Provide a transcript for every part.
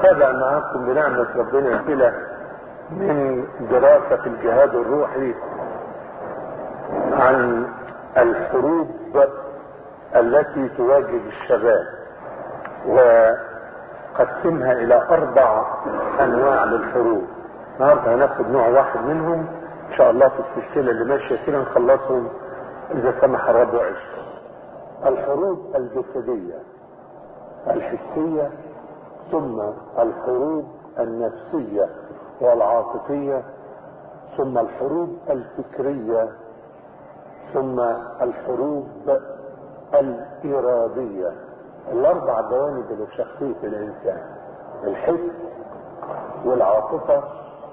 نتابع معاكم بنعمة ربنا أمثلة من دراسة الجهاد الروحي عن الحروب التي تواجه الشباب وقسمها إلى أربع أنواع للحروب النهارده هناخد نوع واحد منهم إن شاء الله في السلسلة اللي ماشية كده نخلصهم إذا سمح الرب وعش الحروب الجسدية الحسية ثم الحروب النفسية والعاطفية ثم الحروب الفكرية ثم الحروب الإرادية الأربع جوانب اللي في شخصية الإنسان الحس والعاطفة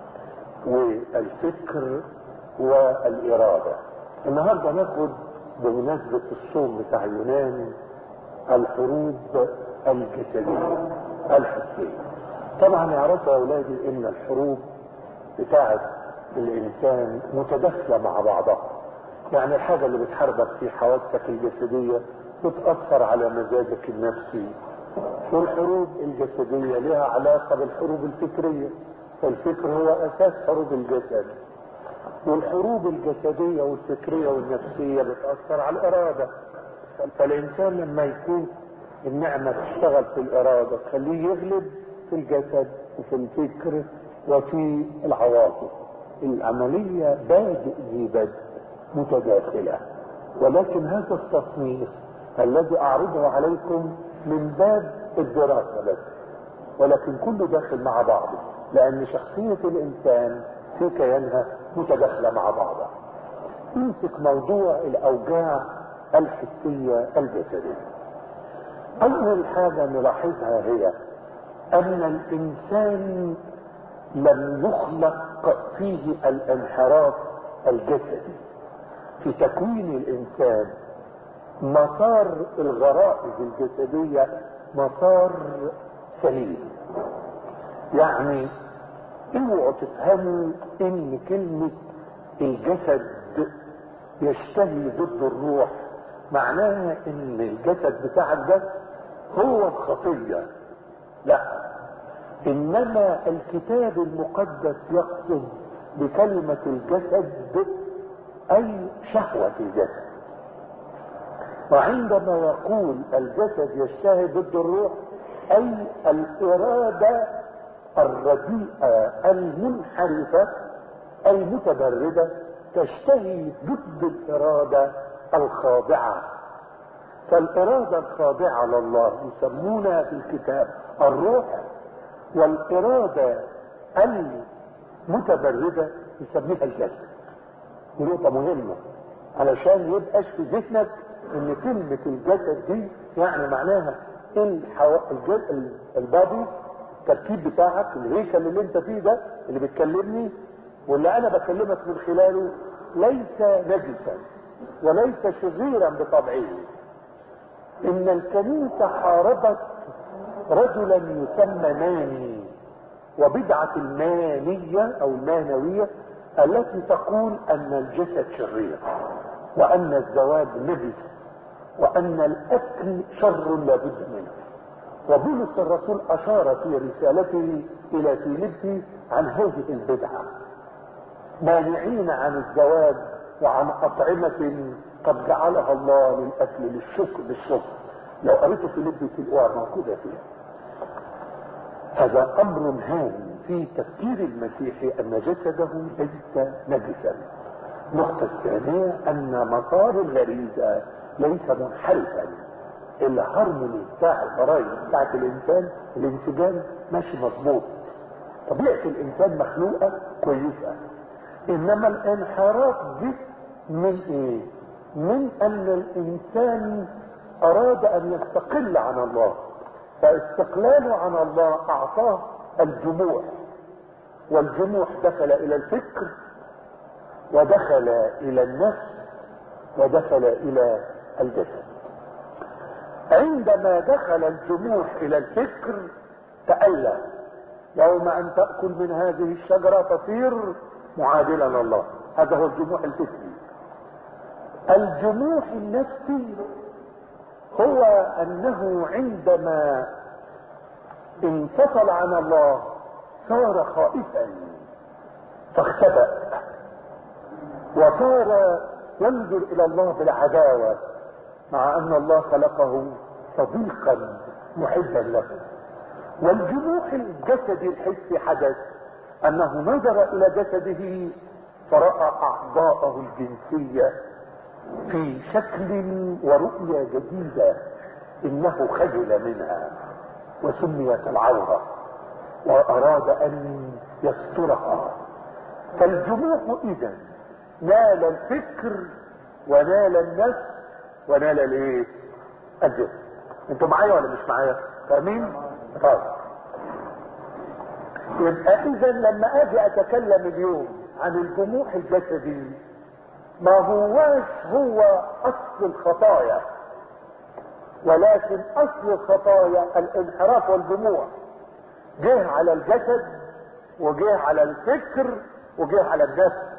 والفكر والإرادة النهاردة ناخد بمناسبة الصوم بتاع يونان الحروب الجسدية الحسية طبعا يعرفوا يا أولادي إن الحروب بتاعت الإنسان متداخلة مع بعضها يعني الحاجة اللي بتحاربك في حواسك الجسدية بتأثر على مزاجك النفسي والحروب الجسدية لها علاقة بالحروب الفكرية فالفكر هو أساس حروب الجسد والحروب الجسدية والفكرية والنفسية بتأثر على الإرادة فالإنسان لما يكون النعمة تشتغل في الإرادة تخليه يغلب في الجسد وفي الفكر وفي العواطف العملية بادئ ذي بدء متداخلة ولكن هذا التصنيف الذي أعرضه عليكم من باب الدراسة بس ولكن كله داخل مع بعضه لأن شخصية الإنسان في كيانها متداخلة مع بعضها نمسك موضوع الأوجاع الحسية الجسدية أول حاجة نلاحظها هي أن الإنسان لم يخلق فيه الانحراف الجسدي في تكوين الإنسان مسار الغرائز الجسدية مسار سليم يعني اوعوا تفهموا ان كلمة الجسد يشتهي ضد الروح معناها ان الجسد بتاعك ده هو الخطية لا انما الكتاب المقدس يقصد بكلمة الجسد اي شهوة الجسد وعندما يقول الجسد يشتهي ضد الروح اي الارادة الرديئة المنحرفة المتبردة تشتهي ضد الارادة الخاضعة فالارادة الخاضعة لله يسمونها في الكتاب الروح والارادة المتبردة يسميها الجسد دي نقطة مهمة علشان يبقاش في ذهنك ان كلمة الجسد دي يعني معناها الحو... الجسد البادي التركيب بتاعك الهيكل اللي انت فيه ده اللي بتكلمني واللي انا بكلمك من خلاله ليس نجسا وليس شريرا بطبعه ان الكنيسة حاربت رجلا يسمى ماني وبدعة المانية او المانوية التي تقول ان الجسد شرير وان الزواج نجس وان الاكل شر لابد منه وبولس الرسول اشار في رسالته الى فيليبي عن هذه البدعه مانعين عن الزواج وعن اطعمه قد جعلها الله للاكل للشكر للشكر لو قريتوا فيليبي تلقوها موجوده فيها هذا امر هام في تفكير المسيحي ان جسده ليس نجسا النقطة الثانية أن مسار الغريزة ليس منحرفا الهرموني بتاع الغرائز بتاعت الإنسان الانسجام ماشي مظبوط طبيعة الإنسان مخلوقة كويسة إنما الانحراف دي من إيه؟ من أن الإنسان أراد أن يستقل عن الله فاستقلاله عن الله أعطاه الجموح والجموح دخل إلى الفكر ودخل الى النفس ودخل الى الجسد عندما دخل الجموح الى الفكر تألى يوم ان تأكل من هذه الشجرة تصير معادلا لله هذا هو الجموح الفكري الجموح النفسي هو انه عندما انفصل عن الله صار خائفا فاختبأ وصار ينظر الى الله بالعداوة مع ان الله خلقه صديقا محبا له والجموح الجسدي الحسي حدث انه نظر الى جسده فرأى اعضاءه الجنسية في شكل ورؤية جديدة انه خجل منها وسميت العورة واراد ان يسترها فالجموح اذا نال الفكر ونال النفس ونال الايه الجسم انتوا معايا ولا مش معايا فاهمين طيب يبقى اذا لما اجي اتكلم اليوم عن الجموح الجسدي ما هواش هو اصل الخطايا ولكن اصل الخطايا الانحراف والجموع جه على الجسد وجه على الفكر وجه على النفس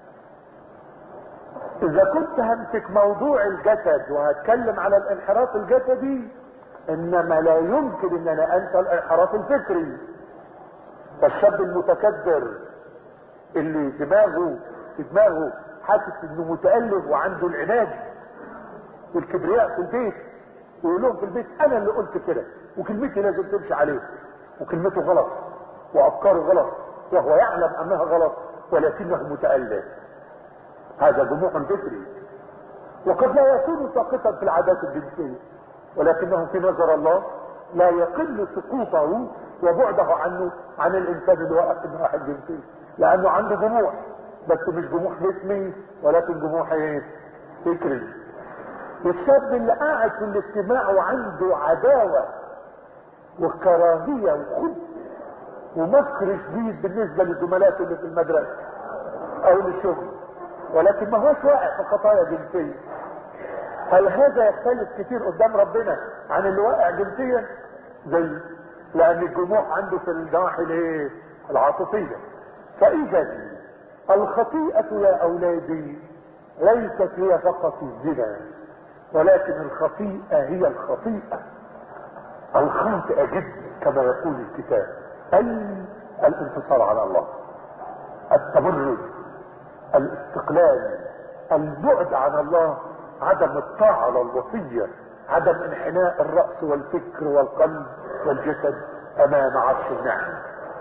اذا كنت همسك موضوع الجسد وهتكلم على الانحراف الجسدي انما لا يمكن ان انا انسى الانحراف الفكري فالشاب المتكبر اللي دماغه في دماغه حاسس انه متألف وعنده العناد والكبرياء في البيت ويقول لهم في البيت انا اللي قلت كده وكلمتي لازم تمشي عليه وكلمته غلط وافكاره غلط وهو يعلم انها غلط ولكنه متألف هذا جموع فكري وقد لا يكون ساقطا في العادات الجنسية ولكنه في نظر الله لا يقل سقوطه وبعده عنه عن الانسان اللي واقف في النواحي الجنسية لانه عنده جموع بس مش جموع جسمي ولكن جموع ايه فكري والشاب اللي قاعد في الاجتماع وعنده عداوة وكراهية وخبث ومكر شديد بالنسبة لزملاته اللي في المدرسة او للشغل ولكن ما هوش واقع في خطايا جنسية هل هذا يختلف كتير قدام ربنا عن اللي واقع جنسيا زي لان الجموع عنده في النواحي الايه العاطفية فاذا الخطيئة يا اولادي ليست هي فقط الزنا ولكن الخطيئة هي الخطيئة الخاطئة جدا كما يقول الكتاب اي الانتصار على الله التمرد الاستقلال البعد عن الله عدم الطاعة للوصية عدم انحناء الرأس والفكر والقلب والجسد امام عرش النعم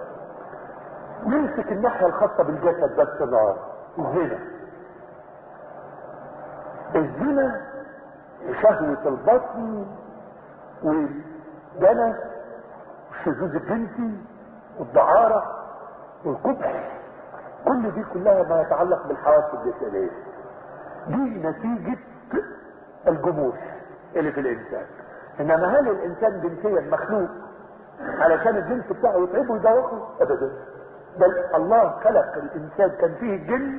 نمسك الناحية الخاصة بالجسد بس نار الزنا الزنا شهوة البطن والدنس والشذوذ الجنسي والدعارة والقبح كل دي كلها ما يتعلق بالحواس الجسدية دي نتيجة الجموح اللي في الانسان انما هل الانسان جنسيا مخلوق علشان الجنس بتاعه يتعبه ويدوخه ابدا بل الله خلق الانسان كان فيه الجن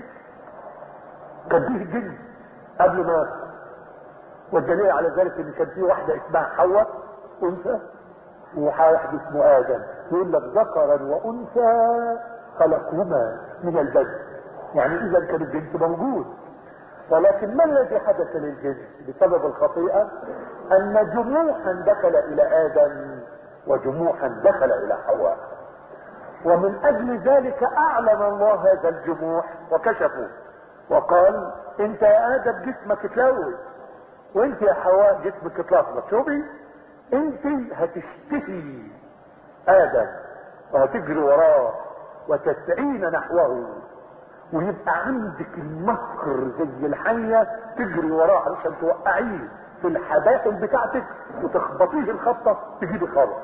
كان فيه الجن قبل ما يصل والدليل على ذلك ان كان فيه واحدة اسمها حواء انثى وواحد اسمه ادم يقول لك ذكرا وانثى خلقهما من البدن يعني اذا كان الجنس موجود ولكن ما الذي حدث للجنس بسبب الخطيئة ان جموحا دخل الى ادم وجموحا دخل الى حواء ومن اجل ذلك اعلن الله هذا الجموح وكشفه وقال انت يا ادم جسمك اتلوث وانت يا حواء جسمك اتلخبط شوفي انت هتشتهي ادم وهتجري وراه وتسعين نحوه ويبقى عندك المكر زي الحية تجري وراه علشان توقعيه في الحبائل بتاعتك وتخبطيه الخبطة تجيبي خبر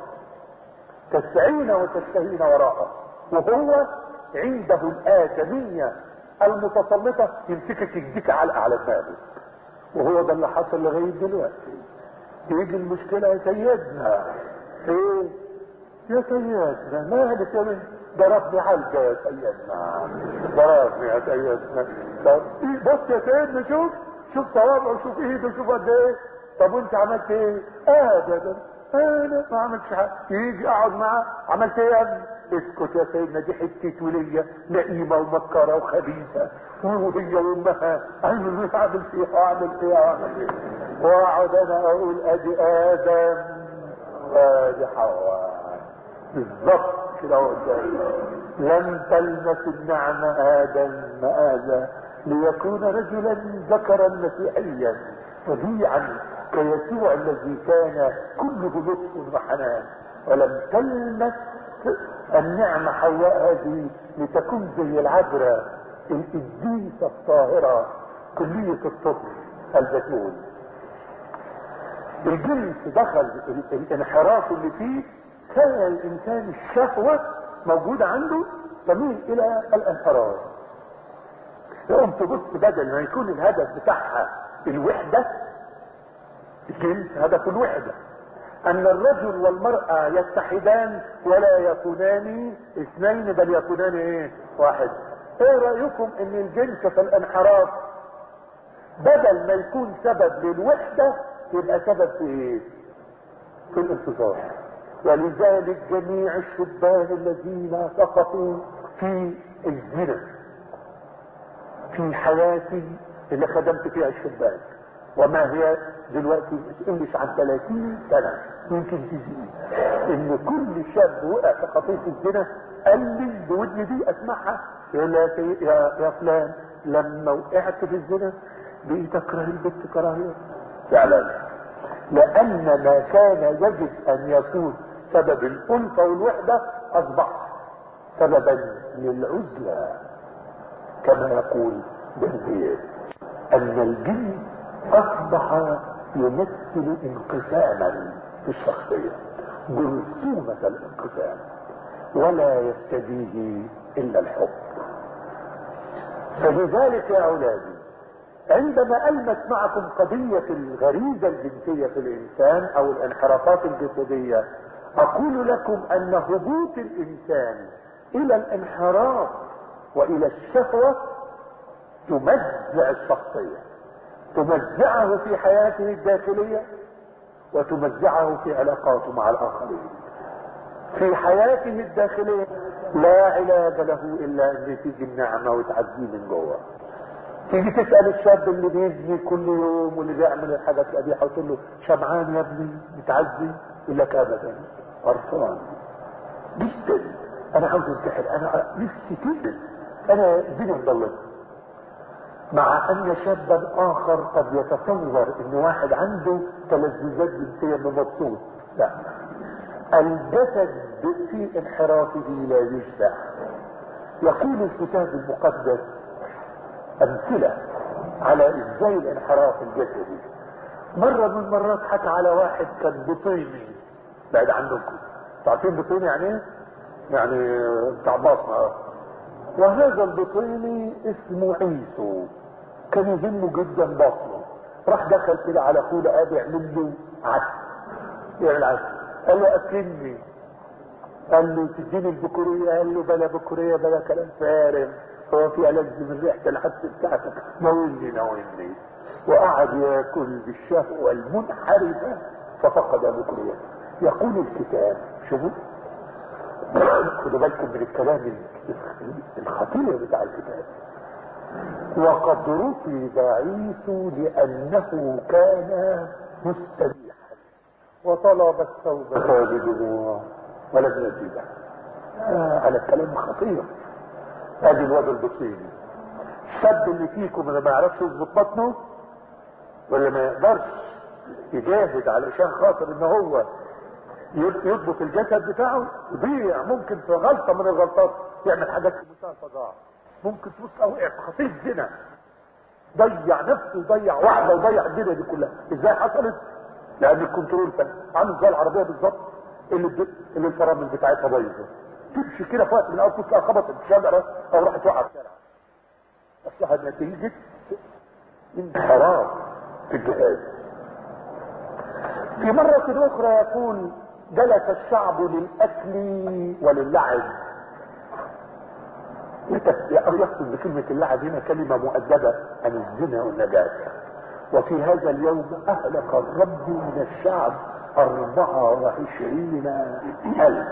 تسعين وتشتهين وراءه وهو عنده الآدمية المتسلطة يمسكك يديك علقة على دماغك وهو ده اللي حصل لغاية دلوقتي تيجي المشكلة يا سيدنا ايه يا سيدنا مالك يا بنت ضربني علقة يا سيدنا ضربني يا سيدنا طب إيه بص يا سيدنا شوف شوف صوابعه شوف ايده شوف قد ايه طب وانت عملت ايه ابدا انا ما عملتش حاجه يجي اقعد معاه عملت ايه يا ابني اسكت يا سيدنا دي حته وليه لئيمه ومكره وخبيثه وهي وامها اعمل مش اعمل فيها واعمل فيها واعمل فيها واقعد انا اقول ادي ادم ادي حواء بالظبط كده هو لم تلمس النعم آدم مآذا ليكون رجلا ذكرا مسيحيا وديعا كيسوع الذي كان كله لطف وحنان ولم تلمس النعمة حواء هذه لتكون زي العذراء القديسة الطاهرة كلية الطفل البتول الجنس دخل الانحراف اللي فيه كان الانسان الشهوة موجودة عنده تميل الى الانحراف يقوم تبص بدل ما يكون الهدف بتاعها الوحدة الجنس هدف الوحدة ان الرجل والمرأة يتحدان ولا يكونان اثنين بل يكونان ايه واحد ايه رأيكم ان الجنس في الانحراف بدل ما يكون سبب للوحدة يبقى سبب في ايه في الانتصار ولذلك جميع الشبان الذين سقطوا في الزنا في حياتي اللي خدمت فيها الشبان وما هي دلوقتي مش عن 30 سنة يمكن تزيد ان كل شاب وقع في خطية الزنا قال لي بودني دي اسمعها يقول يا, يا, يا فلان لما وقعت في الزنا بقيت اكره البنت كراهية فعلا لان ما كان يجب ان يكون سبب الألفة والوحدة أصبح سببا للعزلة كما يقول بنزيد أن الجن أصبح يمثل انقساما في الشخصية جرثومة الانقسام ولا يفتديه إلا الحب فلذلك يا أولادي عندما ألمس معكم قضية الغريزة الجنسية في الإنسان أو الانحرافات الجسدية اقول لكم ان هبوط الانسان الى الانحراف والى الشهوة تمزع الشخصية تمزعه في حياته الداخلية وتمزعه في علاقاته مع الاخرين في حياته الداخلية لا علاج له الا ان تيجي النعمة وتعزيه من جوه تيجي تسأل الشاب اللي بيزني كل يوم واللي بيعمل الحاجات القبيحة وتقول له شمعان يا ابني متعزي يقول لك ابدا قرفان جدا انا عاوز انتحر انا نفسي كده انا الدنيا مضلمه مع ان شابا اخر قد يتصور ان واحد عنده تلذذات جنسيه مبسوط لا الجسد في انحرافه لا يشبع يقول الكتاب المقدس امثله على ازاي الانحراف الجسدي مره من المرات حكى على واحد كان بطيني بعيد عنكم تعرفين بطيني يعني ايه يعني بتاع بطن وهذا البطيني اسمه عيسو كان يهمه جدا بطنه راح دخل كده على اخوه لقاه بيعمل له عسل يعمل عسل قال له اكلني قال له تديني البكورية قال له بلا بكورية بلا كلام فارغ هو في ألذ من ريحة العسل بتاعتك ناولني ناولني وقعد ياكل بالشهوة المنحرفة ففقد بكوريته يقول الكتاب شوفوا خدوا بالكم من الكلام الخطير بتاع الكتاب وقد رفض عيسو لانه كان مستريحا وطلب الثوب بدموع ولم يجده آه على الكلام خطير ادي الواد البطيني الشاب اللي فيكم اللي ما يعرفش يظبط بطنه ولا ما يقدرش يجاهد علشان خاطر ان هو يضبط الجسد بتاعه يضيع ممكن في غلطة من الغلطات يعمل حاجات في منتهى الفظاعة ممكن تبص او وقع في خطية زنا ضيع نفسه وضيع واحدة وضيع الدنيا دي كلها ازاي حصلت؟ لان الكنترول كان عامل زي العربية بالظبط اللي ب... اللي الفرامل بتاعتها بايظة تمشي كده في وقت من الاوقات تلاقي خبطت في شجرة او راحت وقعت في الشارع اصلها نتيجة انحراف في الجهاز في مرة أخرى يقول جلس الشعب للأكل وللعب يقصد بكلمة اللعب هنا كلمة مؤدبة عن الزنا والنجاسة وفي هذا اليوم أهلك الرب من الشعب أربعة وعشرين ألف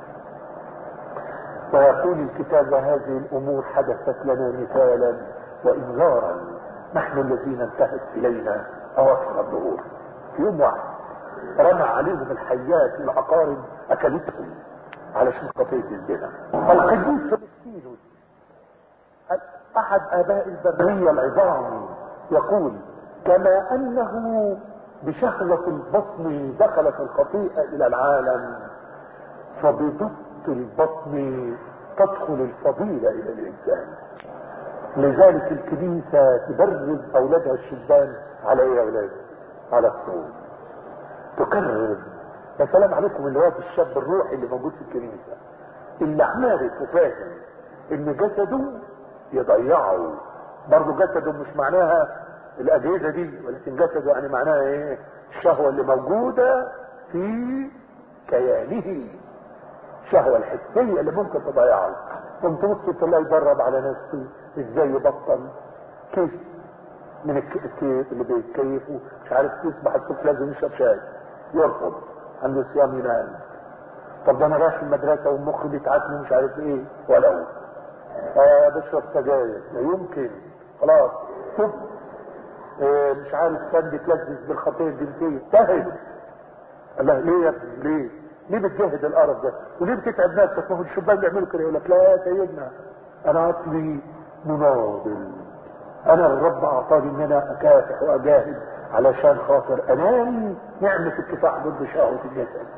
ويقول الكتاب هذه الأمور حدثت لنا مثالا وإنذارا نحن الذين انتهت إلينا أواخر الظهور في يوم واحد رمى عليهم الحيات والعقارب اكلتهم علشان خطية الزنا القديس فلسطينوس احد اباء البرية العظام يقول كما انه بشهوة البطن دخلت الخطيئة الى العالم فبضبط البطن تدخل الفضيلة الى الانسان لذلك الكنيسة تبرز اولادها الشبان على ايه يا اولاد على الصوم تكرر يا سلام عليكم اللي هو الشاب الروحي اللي موجود في الكنيسة اللي عارف وفاهم ان جسده يضيعه برضه جسده مش معناها الاجهزة دي ولكن جسده يعني معناها ايه الشهوة اللي موجودة في كيانه الشهوة الحسية اللي ممكن تضيعه قمت تبص تلاقي يجرب على نفسه ازاي يبطل كيف من الكيف اللي بيتكيفوا مش عارف يصبح الصبح لازم يشرب شاي يرفض عنده صيام ينام طب ده انا رايح المدرسة ومخي بيتعبني مش عارف ايه ولو آه بشرب سجاير لا يمكن خلاص تب آه مش عارف كان بيتلذذ بالخطيه الجنسيه انتهت الله ليه يا ابني ليه؟ ليه بتجهد القرف ده؟ وليه بتتعب نفسك؟ ما هو الشبان بيعملوا كده يقول لك لا يا سيدنا انا اصلي مناضل انا الرب اعطاني ان انا اكافح واجاهد علشان خاطر انال نعمه الكفاح ضد شهوه الجسد.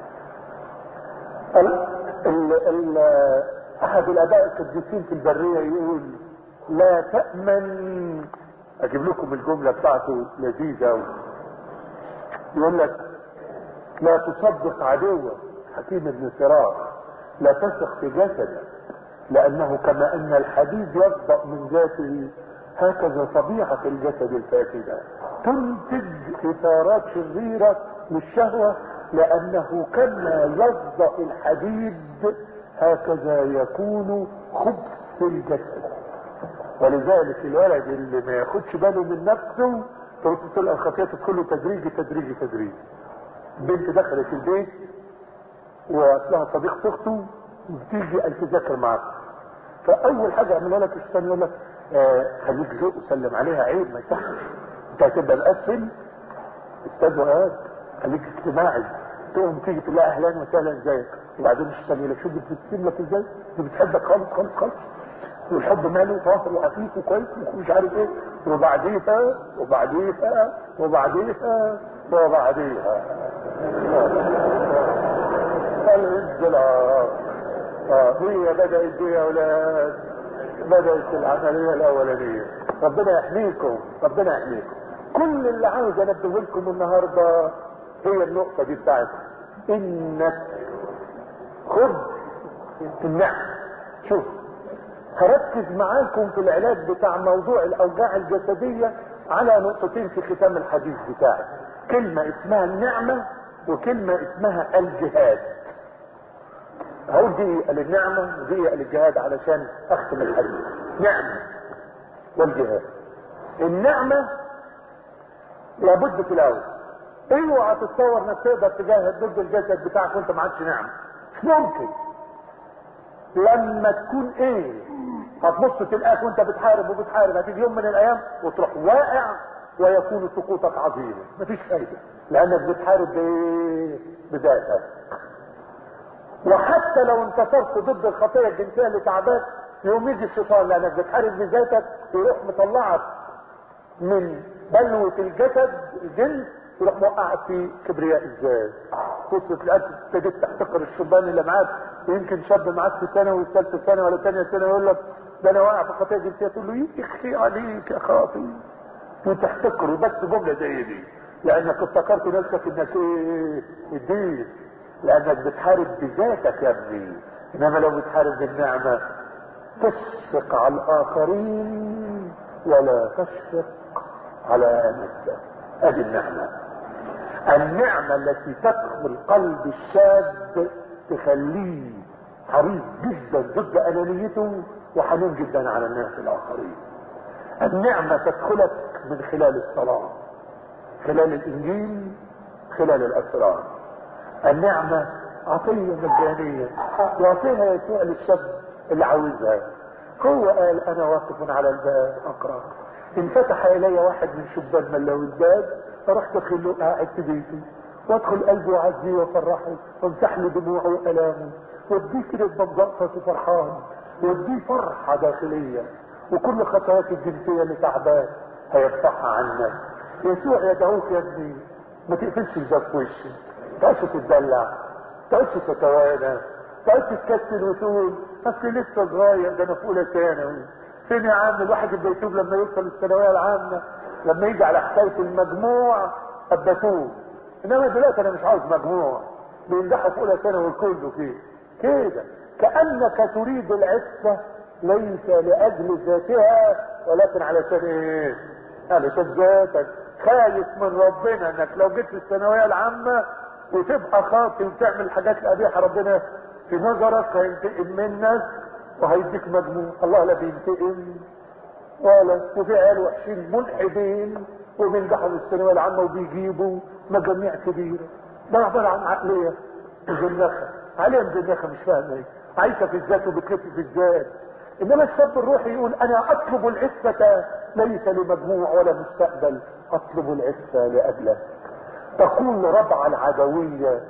ال ال ال احد الاباء القديسين في البريه يقول لا تامن اجيب لكم الجمله بتاعته لذيذه يقول لك لا تصدق عدوك حكيم بن صراخ لا تثق في جسدك لانه كما ان الحديد يصدأ من ذاته هكذا طبيعة الجسد الفاسدة تنتج اثارات شريرة للشهوة لانه كما يصدأ الحديد هكذا يكون خبث الجسد ولذلك الولد اللي ما ياخدش باله من نفسه تبص تلقى الخطيه تدخله تدريجي تدريجي تدريجي بنت دخلت البيت واصلها صديقة اخته وبتيجي قال تذاكر معاك فاول حاجه يعملها لك الشيطان يقول لك آه خليك ذوق وسلم عليها عيب ما يصحش انت هتبقى مقفل استاذ وقاد خليك اجتماعي تقوم تيجي تقول لها اهلا وسهلا ازيك وبعدين الشيطان يقول لك شوف بتبتسم لك ازاي دي بتحبك خالص خالص خالص والحب ماله طاهر وعفيف وكويس ومش عارف ايه وبعديها وبعديها وبعديها وبعديها الانزلاق اه هي بدأت دي يا اولاد بدأت العملية الاولانية ربنا يحميكم ربنا يحميكم كل اللي عاوز انبه لكم النهاردة هي النقطة دي بتاعتها انك خد النعم شوف هركز معاكم في العلاج بتاع موضوع الاوجاع الجسدية على نقطتين في ختام الحديث بتاعي كلمة اسمها النعمة وكلمة اسمها الجهاد هقول دي للنعمة ودي للجهاد علشان اختم الحديث نعمة والجهاد النعمة لابد في الاول اوعى تتصور انك تقدر تجاهد ضد الجسد بتاعك وانت معكش نعمة مش ممكن لما تكون ايه هتبص تلقاك وانت بتحارب وبتحارب هتيجي يوم من الايام وتروح واقع ويكون سقوطك عظيما مفيش فايده لانك بتحارب بايه بذاتك وحتى لو انتصرت ضد الخطيه الجنسيه اللي تعباك يوم يجي الشيطان لانك بتحارب بذاتك يروح مطلعك من بلوه الجسد الجنس يروح موقعك في كبرياء الذات بص تلاقيك ابتديت تحتقر الشبان اللي معاك ويمكن شاب معاك في ثانوي ثالثه سنه ولا ثانيه سنه يقول لك ده انا واقع في خطيه جنسيه تقول له يخفي عليك يا خاطي وتحتقره بس جمله زي دي لانك افتكرت نفسك انك ايه الدين لانك بتحارب بذاتك يا ابني انما لو بتحارب بالنعمه تشفق على الاخرين ولا تشفق على نفسك ادي النعمه النعمه التي تدخل قلب الشاب تخليه حريص جدا ضد انانيته وحنون جدا على الناس الاخرين النعمه تدخلك من خلال الصلاه خلال الانجيل خلال الاسرار النعمه عطيه مجانيه يعطيها يسوع للشاب اللي عاوزها هو قال انا واقف على الباب اقرا ان فتح الي واحد من شبان ملوي الباب فرحت ادخل له قاعد في بيتي وادخل قلبي واعزيه وافرحه وامسح له دموعه والامه وديه كده بمزقطط وفرحان وديه فرحة داخلية وكل خطوات الجنسية اللي تعبان هيرفعها عنك يسوع يدعوك يا ابني ما تقفلش الباب في وشي تعيش تتدلع تعيش تتوانى تعيش تتكتل وتقول اصل لسه صغير ده انا في اولى ثانوي فين يا عم الواحد اللي يتوب لما يوصل الثانويه العامه لما يجي على حكايه المجموع ابتوه انما دلوقتي انا مش عاوز مجموع بينجحوا في اولى ثانوي كله كده كده كانك تريد العفه ليس لاجل ذاتها ولكن علشان ايه؟ علشان ذاتك خايف من ربنا انك لو جيت في الثانويه العامه وتبقى خاطي وتعمل حاجات قبيحه ربنا في نظرك هينتقم منك وهيديك مجموع الله لا بينتقم ولا وفي عيال وحشين ملحدين وبينجحوا في الثانويه العامه وبيجيبوا مجاميع كبيره ده عباره عن عقليه مزنخه عقليه مزنخه مش فاهم ايه عايشه في الذات وبتلف في الذات انما الشاب الروحي يقول انا اطلب العفه ليس لمجموع ولا مستقبل اطلب العفه لاجلك تقول ربع العدويه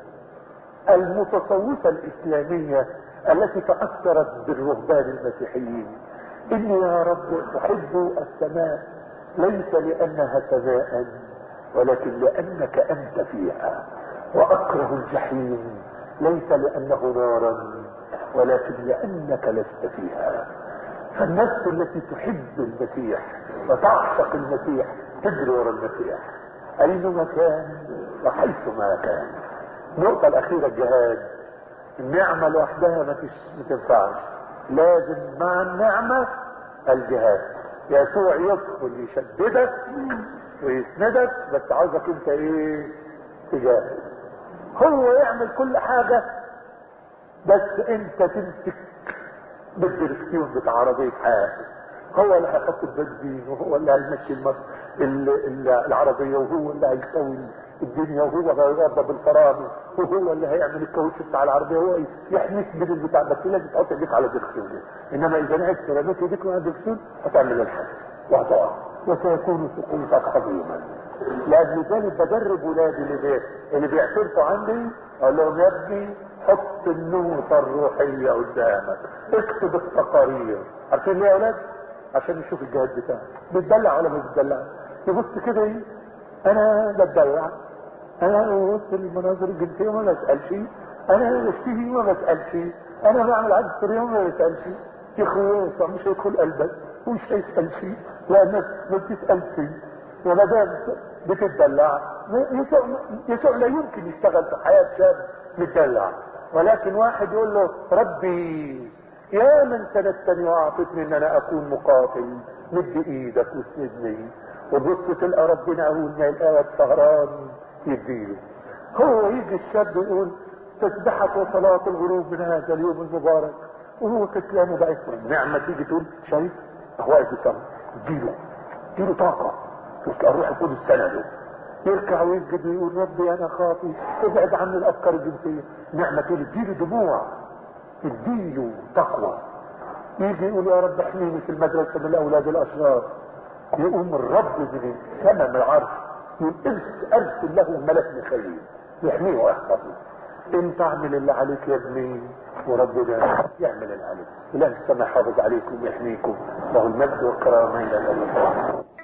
المتصوفه الاسلاميه التي تاثرت بالرهبان المسيحيين اني يا رب احب السماء ليس لانها سماء ولكن لانك انت فيها واكره الجحيم ليس لانه نارا ولكن لانك لست فيها فالنفس التي تحب المسيح وتعشق المسيح تجري ورا المسيح اينما كان وحيثما كان النقطة الأخيرة الجهاد النعمة لوحدها ما تنفعش لازم مع النعمة الجهاد يسوع يدخل يشددك ويسندك بس عاوزك انت ايه تجاهد هو يعمل كل حاجة بس انت تمسك بالدركسيون بتاع عربية حياتك هو اللي هيحط البنزين وهو اللي هيمشي المر... ال... ال... العربية وهو اللي هيسوي الدنيا وهو اللي هيوضب الفرامل وهو اللي هيعمل الكاوتش بتاع العربية هو يحميك من البتاع بس لازم تحط ايديك على الدركسيون انما اذا نعدت رميت ايديك على الدركسيون هتعمل الحادث وهتقع وسيكون سقوطك عظيما لأجل ذلك بدرب ولادي اللي, بي... اللي بيعترفوا عندي اقول لهم يا ابني حط النوتة الروحية قدامك اكتب التقارير عارفين ليه يا ولاد؟ عشان نشوف الجهاد بتاعك بتدلع ولا ما بتدلع يبص كده ايه انا بتدلع انا ببص المناظر الجنسية وما بسألش انا بشتهي وما بسألش انا بعمل عدد سرية وما بسألش يا خواسة مش هيدخل قلبك ومش هيسأل شيء لانك ما بتسألش وما دام بتدلع يسوع يسوع لا يمكن يشتغل في حياة شاب متدلع ولكن واحد يقول له ربي يا من سندتني واعطتني ان انا اكون مقاتل مد ايدك واسندني وبص تلقى ربنا اول ما يلقاك سهران يديله هو يجي الشاب يقول تسبحك وصلاة الغروب من هذا اليوم المبارك وهو كسلان وبعيد نعمة تيجي تقول شايف هو واقف يصلي اديله اديله طاقة تلقى الروح القدس سنده يركع ويسجد ويقول ربي انا خاطي ابعد عني الافكار الجنسيه نعمه تقول اديله دموع اديله تقوى يجي يقول يا رب احميني في المدرسه من الاولاد الاشرار يقوم الرب من السماء من العرش يقول ارسل له ملك ميخائيل يحميه ويحفظه انت اعمل اللي عليك يا ابني وربنا يعمل اللي عليك اله السماء حافظ عليكم ويحميكم له المجد والكرامه الى الابد